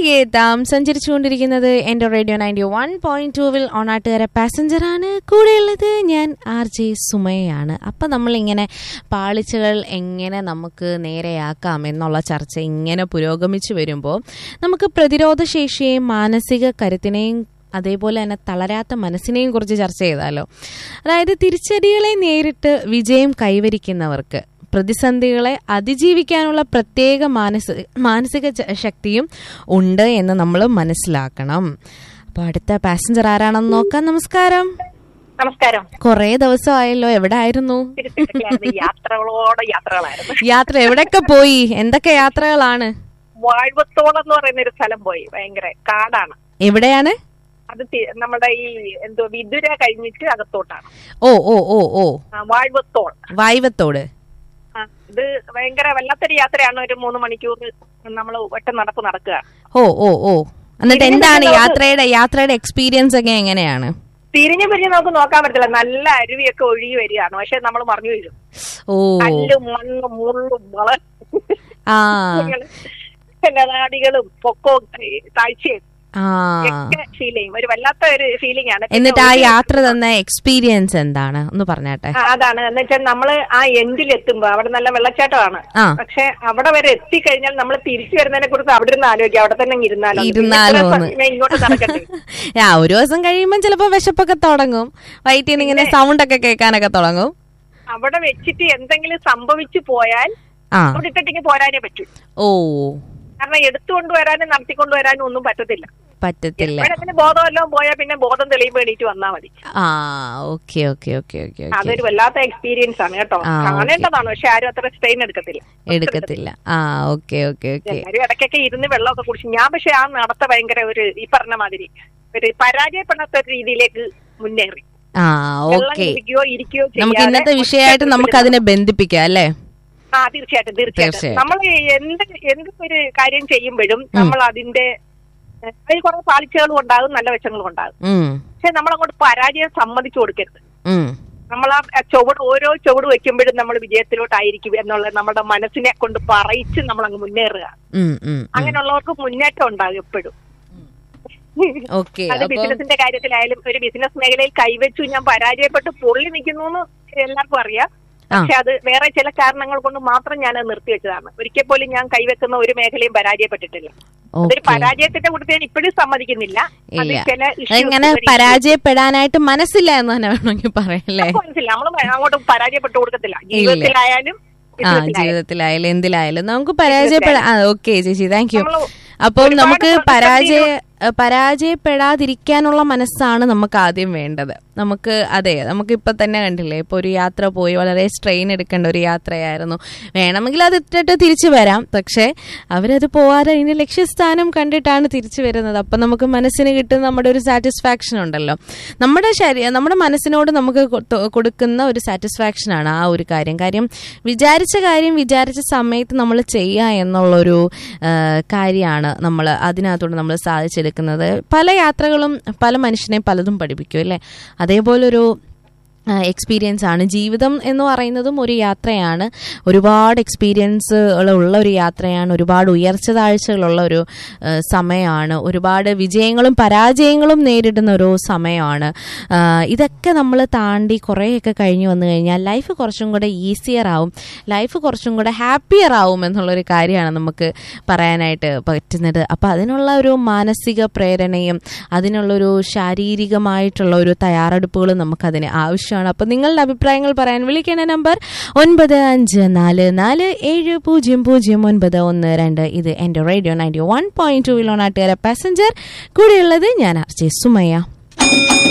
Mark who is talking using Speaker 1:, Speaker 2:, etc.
Speaker 1: തിരികെ എത്താം സഞ്ചരിച്ചുകൊണ്ടിരിക്കുന്നത് എൻ്റെ റേഡിയോ നയൻറ്റി വൺ പോയിന്റ് ടൂവിൽ ഓണാട്ടുകാര പാസഞ്ചറാണ് കൂടെയുള്ളത് ഞാൻ ആർ ജെ സുമയാണ് അപ്പം നമ്മളിങ്ങനെ പാളിച്ചകൾ എങ്ങനെ നമുക്ക് നേരെയാക്കാം എന്നുള്ള ചർച്ച ഇങ്ങനെ പുരോഗമിച്ചു വരുമ്പോൾ നമുക്ക് പ്രതിരോധ ശേഷിയെയും മാനസിക കരുത്തിനെയും അതേപോലെ തന്നെ തളരാത്ത മനസ്സിനെയും കുറിച്ച് ചർച്ച ചെയ്താലോ അതായത് തിരിച്ചടികളെ നേരിട്ട് വിജയം കൈവരിക്കുന്നവർക്ക് പ്രതിസന്ധികളെ അതിജീവിക്കാനുള്ള പ്രത്യേക മാനസിക മാനസിക ച- ശക്തിയും ഉണ്ട് എന്ന് നമ്മൾ മനസ്സിലാക്കണം അപ്പോൾ അടുത്ത പാസഞ്ചർ ആരാണെന്ന് നോക്കാം നമസ്കാരം
Speaker 2: നമസ്കാരം
Speaker 1: കുറേ ദിവസമായല്ലോ എവിടെ ആയിരുന്നു
Speaker 2: തിരുച്ചിട്ടയായിരുന്നു യാത്രകളോടെ യാത്രകളായിരുന്നു
Speaker 1: യാത്ര എവിടെയൊക്കെ പോയി എന്തൊക്കെ യാത്രകളാണ്
Speaker 2: വാഴ്വത്തോളം എന്ന് പറയുന്ന ഒരു സ്ഥലം പോയി ഭയങ്കര കാടാണ്
Speaker 1: എവിടെയാണ്
Speaker 2: അത് തി- നമ്മുടെ ഈ എന്തോ വിദുര കഴിഞ്ഞിട്ട് അകത്തോട്ടാണ്
Speaker 1: ഓ ഓ ഓ ഓ
Speaker 2: ആ, വാഴ്വത്തോൾ
Speaker 1: വായ്വത്തോട്
Speaker 2: ആ, ഇത് ഭയങ്കര വല്ലാത്തൊരു യാത്രയാണ് ഒരു മൂന്ന് മണിക്കൂർ നമ്മൾ ഒറ്റ നടപ്പ് നടക്കുക
Speaker 1: ഓ ഓ ഓ എന്നിട്ട്
Speaker 2: ഇതിന്
Speaker 1: എന്താണ്
Speaker 2: നമുക്ക്
Speaker 1: യാത്രയുടെ യാത്രയുടെ എക്സ്പീരിയൻസ് ഒക്കെ എങ്ങനെയാണ്
Speaker 2: തിരിഞ്ഞു പിരിഞ്ഞ് നമുക്ക് നോക്കാൻ പറ്റില്ല നല്ല അരുവിയൊക്കെ ഒഴുകി വരികയാണ് പക്ഷെ നമ്മൾ മറിഞ്ഞു വീഴും
Speaker 1: ഓ
Speaker 2: കല്ലും മണ്ണും മുള്ളും വള
Speaker 1: ആ
Speaker 2: നാടികളും പൊക്കവും ഏ, താഴ്ചയും
Speaker 1: ആ
Speaker 2: ഒക്കെ ഫീൽ ചെയ്യും ഒരു വല്ലാത്ത ഒരു ഫീലിംഗ് ആണ് പിന്നെ
Speaker 1: എന്നിട്ട് ആ
Speaker 2: ഒരു-
Speaker 1: യാത്ര തന്ന എക്സ്പീരിയൻസ് എന്താണ് ഒന്ന് പറഞ്ഞാട്ടെ
Speaker 2: ആ, അതാണ് എന്ന് വെച്ചാൽ നമ്മള് ആ എൻഡിൽ എത്തുമ്പോ അവിടെ നല്ല വെള്ളച്ചാട്ടമാണ്
Speaker 1: ആ.
Speaker 2: പക്ഷെ അവിടെ വരെ എത്തിക്കഴിഞ്ഞാൽ നമ്മൾ തിരിച്ചു വരുന്നതിനെ കുറിച്ച് അവിടെ ഇരുന്ന് ആലോചിക്കുക അവിടെ തന്നെ അങ്ങ് ഇരുന്നാലോ
Speaker 1: ഇരുന്നാലോ
Speaker 2: ഇത്ര
Speaker 1: എന്ന്.
Speaker 2: സമയം ഇങ്ങോട്ട് നടക്കട്ടെ
Speaker 1: ആ ഒരു ദിവസം കഴിയുമ്പോൾ ചിലപ്പോ വിശപ്പൊക്കെ തുടങ്ങും വയറ്റിൽ നിന്ന് ഇങ്ങനെ സൗണ്ട് ഒക്കെ കേൾക്കാനൊക്കെ തുടങ്ങും
Speaker 2: അവിടെ വെച്ചിട്ട് എന്തെങ്കിലും സംഭവിച്ചു പോയാൽ
Speaker 1: ആ
Speaker 2: അവിടെ ഇട്ടിട്ട് പോരാനേ പറ്റൂ
Speaker 1: ഓ
Speaker 2: കാരണം എടുത്തുകൊണ്ട് വരാനും നടത്തിക്കൊണ്ട് വരാനും ഒന്നും പറ്റത്തില്ല
Speaker 1: പറ്റത്തില്ല
Speaker 2: എപ്പോഴെങ്കിലും ബോധമല്ലോ പോയാൽ പിന്നെ ബോധം തെളിയുമ്പോൾ എണീറ്റ് വന്നാൽ മതി
Speaker 1: ആ okay okay okay okay okay
Speaker 2: അതൊരു വല്ലാത്ത എക്സ്പീരിയൻസ് ആണ് കേട്ടോ
Speaker 1: ആ, ഓക്കേ.
Speaker 2: കാണേണ്ടതാണ് പക്ഷെ ആരും അത്ര സ്ട്രെയിൻ എടുക്കത്തില്ല
Speaker 1: എടുക്കത്തില്ല ആ ഓക്കെ ഓക്കെ ഓക്കെ
Speaker 2: എല്ലാരും ഇടയ്ക്കൊക്കെ ഇരുന്ന് വെള്ളമൊക്കെ കുടിച്ചു ഞാൻ പക്ഷെ ആ നടത്ത ഭയങ്കര ഒരു ഈ പറഞ്ഞ മാതിരി ഒരു പരാജയപ്പെടാത്ത ഒരു രീതിയിലേക്ക് മുന്നേറി
Speaker 1: ആ
Speaker 2: വെള്ളം
Speaker 1: ഓക്കെ
Speaker 2: കുടിക്കുകയോ ഇരിക്കുകയോ
Speaker 1: നമുക്ക്
Speaker 2: ചെയ്യാതെ
Speaker 1: ഇന്നത്തെ വിഷയമായിട്ട് നമുക്ക് അതിനെ ബന്ധിപ്പിക്കാം അല്ലേ
Speaker 2: ആ തീർച്ചയായിട്ടും തീർച്ചയായിട്ടും
Speaker 1: തീർച്ചയായിട്ടും.
Speaker 2: നമ്മൾ എന്ത് എന്ത് ഒരു കാര്യം ചെയ്യുമ്പോഴും നമ്മൾ അതിന്റെ ഏഹ്, അതിൽ കുറെ പാളിച്ചകളും ഉണ്ടാകും നല്ല വശങ്ങളും ഉണ്ടാകും
Speaker 1: ഉം
Speaker 2: പക്ഷെ നമ്മൾ അങ്ങോട്ട് പരാജയം സമ്മതിച്ചു കൊടുക്കരുത്
Speaker 1: ഉം
Speaker 2: നമ്മൾ ആ ചുവട് ഓരോ ചുവട് വെക്കുമ്പോഴും നമ്മൾ വിജയത്തിലോട്ടായിരിക്കും എന്നുള്ള നമ്മുടെ മനസ്സിനെ കൊണ്ട് പറയിച്ച് നമ്മൾ അങ്ങ് മുന്നേറുക
Speaker 1: ഉം ഉം
Speaker 2: അങ്ങനെയുള്ളവർക്ക് മുന്നേറ്റം ഉണ്ടാകും എപ്പോഴും
Speaker 1: ഓക്കെ
Speaker 2: അത്
Speaker 1: അപ്പം
Speaker 2: ബിസിനസിന്റെ കാര്യത്തിലായാലും ഒരു ബിസിനസ് മേഖലയിൽ കൈവച്ചു ഞാൻ പരാജയപ്പെട്ട് പൊള്ളി നിൽക്കുന്നു എന്ന് എല്ലാവർക്കും അറിയാം
Speaker 1: ആ.
Speaker 2: പക്ഷെ അത് വേറെ ചില കാരണങ്ങൾ കൊണ്ട് മാത്രം ഞാൻ അത് നിർത്തിവെച്ചതാണ് ഒരിക്കൽ പോലും ഞാൻ കൈവെക്കുന്ന ഒരു മേഖലയും പരാജയപ്പെട്ടിട്ടില്ല അതൊരു
Speaker 1: ഓക്കെ
Speaker 2: പരാജയത്തിന്റെ കൂട്ടത്തിൽ ഞാൻ ഇപ്പോഴും സമ്മതിക്കുന്നില്ല അത്
Speaker 1: ഇല്ല
Speaker 2: ചില issues
Speaker 1: അതെങ്ങനെ
Speaker 2: ഒരു issue.
Speaker 1: പരാജയപ്പെടാനായിട്ട് മനസ്സില്ല എന്ന് തന്നെ വേണമെങ്കിൽ പറയല്ലേ
Speaker 2: നമുക്ക് മനസ്സില്ല നമ്മൾ അങ്ങോട്ട് പരാജയപ്പെട്ടു കൊടുക്കത്തില്ല ജീവിതത്തിലായാലും
Speaker 1: ആ
Speaker 2: business-ലായാലും.
Speaker 1: ജീവിതത്തിലായാലും എന്തിലായാലും നമുക്ക് പരാജയപ്പെടാം ആ ഓക്കെ ചേച്ചി താങ്ക് യു
Speaker 2: നമ്മള്
Speaker 1: അപ്പം
Speaker 2: ഒരുപാട്
Speaker 1: നമുക്ക് പരാജയ
Speaker 2: പ്രതിസന്ധികൾ-
Speaker 1: പരാജയപ്പെടാതിരിക്കാനുള്ള മനസ്സാണ് നമുക്ക് ആദ്യം വേണ്ടത് നമുക്ക് അതെ നമുക്ക് ഇപ്പൊ തന്നെ കണ്ടില്ലേ ഇപ്പൊ ഒരു യാത്ര പോയി വളരെ സ്ട്രെയിൻ എടുക്കേണ്ട ഒരു യാത്രയായിരുന്നു വേണമെങ്കിൽ അത് ഇട്ടിട്ട് തിരിച്ചു വരാം പക്ഷെ അവരത് പോവാതെ അതിന്റെ ലക്ഷ്യസ്ഥാനം കണ്ടിട്ടാണ് തിരിച്ചു വരുന്നത് അപ്പൊ നമുക്ക് മനസ്സിന് കിട്ടുന്ന നമ്മുടെ ഒരു സാറ്റിസ്ഫാക്ഷൻ ഉണ്ടല്ലോ നമ്മുടെ ശരീര നമ്മുടെ മനസ്സിനോട് നമുക്ക് കൊ- കൊടുക്കുന്ന ഒരു സാറ്റിസ്ഫാക്ഷൻ ആണ് ആ ഒരു കാര്യം കാര്യം വിചാരിച്ച കാര്യം വിചാരിച്ച സമയത്ത് നമ്മൾ ചെയ്യുക എന്നുള്ളൊരു കാര്യമാണ് നമ്മൾ അതിനകത്തോട് നമ്മൾ സാധിച്ചെടുക്കുന്നത് പല യാത്രകളും പല മനുഷ്യനെ പലതും പഠിപ്പിക്കും അല്ലേ അതേപോലൊരു എക്സ്പീരിയൻസ് ആണ് ജീവിതം എന്ന് പറയുന്നതും ഒരു യാത്രയാണ് ഒരുപാട് എക്സ്പീരിയൻസുകൾ ഉള്ള ഒരു യാത്രയാണ് ഒരുപാട് ഉയർച്ച താഴ്ചകളുള്ള ഒരു ആ, സമയമാണ് ഒരുപാട് വിജയങ്ങളും പരാജയങ്ങളും നേരിടുന്ന ഒരു സമയമാണ് ആ, ഇതൊക്കെ നമ്മൾ താണ്ടി കുറേയൊക്കെ കഴിഞ്ഞ് വന്നു കഴിഞ്ഞാൽ ലൈഫ് കുറച്ചും കൂടെ ഈസിയർ ആവും ലൈഫ് കുറച്ചും കൂടെ ഹാപ്പിയർ ആവും എന്നുള്ളൊരു കാര്യമാണ് നമുക്ക് പറയാനായിട്ട് പറ്റുന്നത് അപ്പം അതിനുള്ള ഒരു മാനസിക പ്രേരണയും അതിനുള്ളൊരു ശാരീരികമായിട്ടുള്ള ഒരു തയ്യാറെടുപ്പുകളും നമുക്കതിന് ആവശ്യമാണ് അപ്പം നിങ്ങളുടെ അഭിപ്രായങ്ങൾ പറയാൻ വിളിക്കേണ്ട നമ്പർ ഒൻപത് അഞ്ച് നാല് നാല് ഏഴ് പൂജ്യം പൂജ്യം ഒൻപത് ഒന്ന് രണ്ട് ഇത് എൻ്റെ radio ninety one point two വിലോണാട്ടുകാര പാസഞ്ചർ കൂടെയുള്ളത് ഞാൻ ആർ ജെ സുമയ്യ